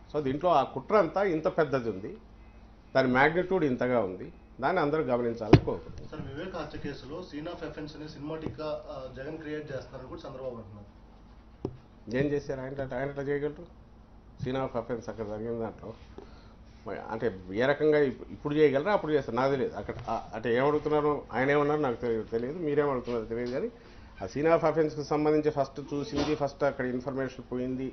so దీంట్లో ఆ కుట్ర అంతా ఇంత పెద్దది ఉంది దాని మ్యాగ్నిట్యూడ్ ఇంతగా ఉంది దాన్ని అందరూ గమనించాలని కోరుకుంటున్నాను సార్ వివేక్ హత్య కేసులో సీన్ ఆఫ్ ఎఫెన్స్ అని సినిమాటిక్ గా ఆ, జగన్ క్రియేట్ చేస్తున్నారని కూడా చంద్రబాబు అంటున్నారు ఏం చేశారు ఆయన ఆయన ఎట్లా చేయగలరు సీన్ ఆఫ్ అఫెన్స్ అక్కడ జరిగిన దాంట్లో మరి అంటే ఏ రకంగా ఇప్పు- ఇప్పుడు చేయగలరా అప్పుడు చేస్తారు నాకు తెలియదు అక్కడ ఆ- అంటే ఏమడుగుతున్నారో ఆయన ఏమన్నారు నాకు తెలియదు తెలియదు మీరేమడుగుతున్నారో తెలియదు కానీ ఆ సీన్ ఆఫ్ అఫెన్స్కి సంబంధించి ఫస్ట్ చూసింది ఫస్ట్ అక్కడ ఇన్ఫర్మేషన్ పోయింది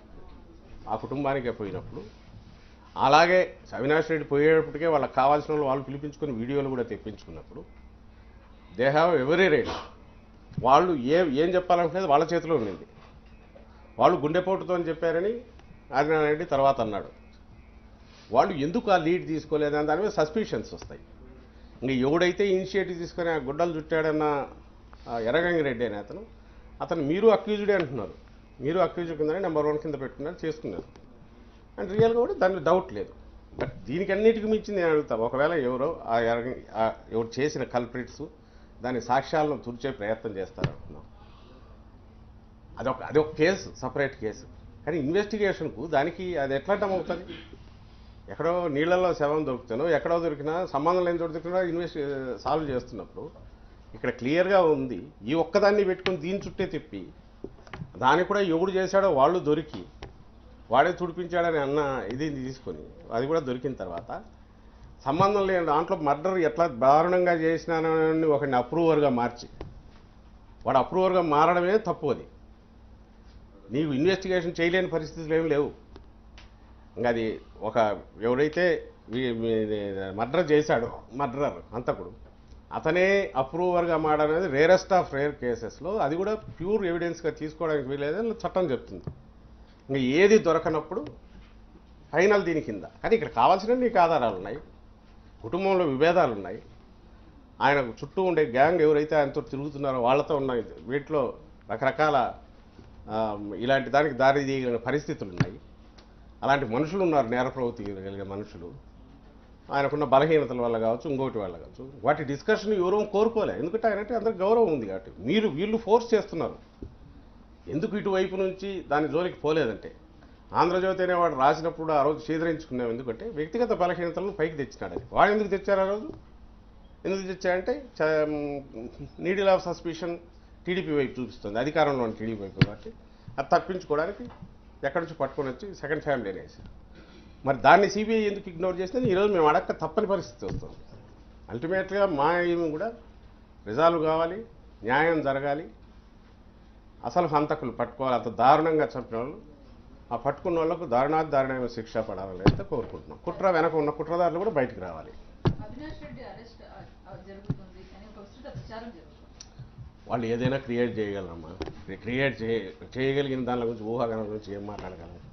ఆ కుటుంబానికే పోయినప్పుడు అలాగే అవినాష్ రెడ్డి పోయేటప్పటికే వాళ్ళకి కావాల్సిన వాళ్ళు వాళ్ళు పిలిపించుకొని వీడియోలు కూడా తెప్పించుకున్నప్పుడు దే హ్యావ్ ఎవరీ రైట్ వాళ్ళు ఏ ఏం చెప్పాలనుకునేది వాళ్ళ చేతిలో ఉండింది వాళ్ళు గుండెపోటుతో అని చెప్పారని ఆదినారాయణ రెడ్డి తర్వాత అన్నాడు వాళ్ళు ఎందుకు ఆ లీడ్ తీసుకోలేదని దాని మీద సస్పిషన్స్ వస్తాయి ఇంక ఎవడైతే ఇనిషియేటివ్ తీసుకొని ఆ గుడ్డలు చుట్టాడన్న ఆ ఎర్రగంగి రెడ్డి అనే అతను అతను మీరు అక్యూజ్డే అంటున్నారు మీరు అక్యూజ్ కిందనే నెంబర్ వన్ కింద పెట్టుకున్నారు చేసుకున్నారు అండ్ రియల్గా కూడా దాంట్లో డౌట్ లేదు బట్ దీనికి అన్నిటికీ మించి నేను అడుగుతాను ఒకవేళ ఎవరో ఆ ఎర్రగంగి ఆ ఎవరు చేసిన కల్ప్రిట్స్ దాని సాక్ష్యాలను తుడిచే ప్రయత్నం చేస్తారు అంటున్నాం అదొక అదొక కేసు సపరేట్ కేసు కానీ ఇన్వెస్టిగేషన్కు దానికి అది ఎట్లా అవుతుంది ఎక్కడో నీళ్ళల్లో శవం దొరుకుతానో ఎక్కడో దొరికినా సంబంధం లేని చోట దొరికినా ఇన్వెస్ట్ సాల్వ్ చేస్తున్నప్పుడు ఇక్కడ క్లియర్గా ఉంది ఈ ఒక్కదాన్ని పెట్టుకుని దీని చుట్టే తిప్పి దాన్ని కూడా ఎవడు చేశాడో వాళ్ళు దొరికి వాడే తుడిపించాడని అన్న ఇది తీసుకొని అది కూడా దొరికిన తర్వాత సంబంధం లేని దాంట్లో మర్డర్ ఎట్లా దారుణంగా చేసినానని ఒకడిని అప్రూవర్గా మార్చి వాడు అప్రూవర్గా మారడమే తప్పు అది నీవు ఇన్వెస్టిగేషన్ చేయలేని పరిస్థితులు ఏమి లేవు ఇంకా అది ఒక ఎవరైతే మర్డర్ చేశాడో మర్డరర్ అంతకుడు అతనే అప్రూవర్గా మారనేది రేరెస్ట్ ఆఫ్ రేర్ కేసెస్లో అది కూడా ప్యూర్ ఎవిడెన్స్గా తీసుకోవడానికి వీలేదని చట్టం చెప్తుంది ఇంకా ఏది దొరకనప్పుడు ఫైనల్ దీని కింద కానీ ఇక్కడ కావాల్సిన నీకు ఆధారాలు ఉన్నాయి కుటుంబంలో విభేదాలు ఉన్నాయి ఆయన చుట్టూ ఉండే గ్యాంగ్ ఎవరైతే ఆయనతో తిరుగుతున్నారో వాళ్ళతో ఉన్న వీటిలో రకరకాల ఆ, ఇలాంటి దానికి దారి తీయగలిగిన పరిస్థితులు ఉన్నాయి అలాంటి మనుషులు ఉన్నారు నేర ప్రవృత్తి కలిగిన మనుషులు ఆయనకున్న బలహీనతల వల్ల కావచ్చు ఇంకోటి వల్ల కావచ్చు వాటి డిస్కషన్ ఎవరూ కోరుకోలే ఎందుకంటే ఆయనంటే అందరికి గౌరవం ఉంది కాబట్టి మీరు వీళ్ళు ఫోర్స్ చేస్తున్నారు ఎందుకు ఇటువైపు నుంచి దాని జోలికి పోలేదంటే ఆంధ్రజ్యోతి అనేవాడు రాసినప్పుడు ఆ రోజు ఛీదరించుకున్నాం ఎందుకంటే వ్యక్తిగత బలహీనతలను పైకి తెచ్చినాడని వాడు ఎందుకు తెచ్చారు ఆ రోజు ఎందుకు తెచ్చారంటే నీడిల్ ఆఫ్ సస్పిషన్ టీడీపీ వైపు చూపిస్తుంది అధికారంలో ఉన్న టీడీపీ వైపు కాబట్టి అది తప్పించుకోవడానికి ఎక్కడి నుంచి పట్టుకొని వచ్చి సెకండ్ ఫ్యామిలీ అనేసి మరి దాన్ని సిబిఐ ఎందుకు ఇగ్నోర్ చేస్తే ఈరోజు మేము అడక్క తప్పని పరిస్థితి వస్తుంది అల్టిమేట్గా మా ఏమి కూడా రిజాల్వ్ కావాలి న్యాయం జరగాలి అసలు హంతకులు పట్టుకోవాలి అంత దారుణంగా చంపిన వాళ్ళు ఆ పట్టుకున్న వాళ్ళకు దారుణాది దారుణమైన శిక్ష పడాలని అయితే కోరుకుంటున్నాం కుట్ర వెనక ఉన్న కుట్రదారులు కూడా బయటికి రావాలి అవినాష్ రెడ్డి అరెస్ట్ జరుగుతుంది అని ఒక విస్తృత ప్రచారం జరుగుతుంది వాళ్ళు ఏదైనా క్రియేట్ చేయగలరమ్మా క్రియేట్ చేయ చేయగలిగిన దాని గురించి ఊహాగానం గురించి ఏం మాట్లాడగలం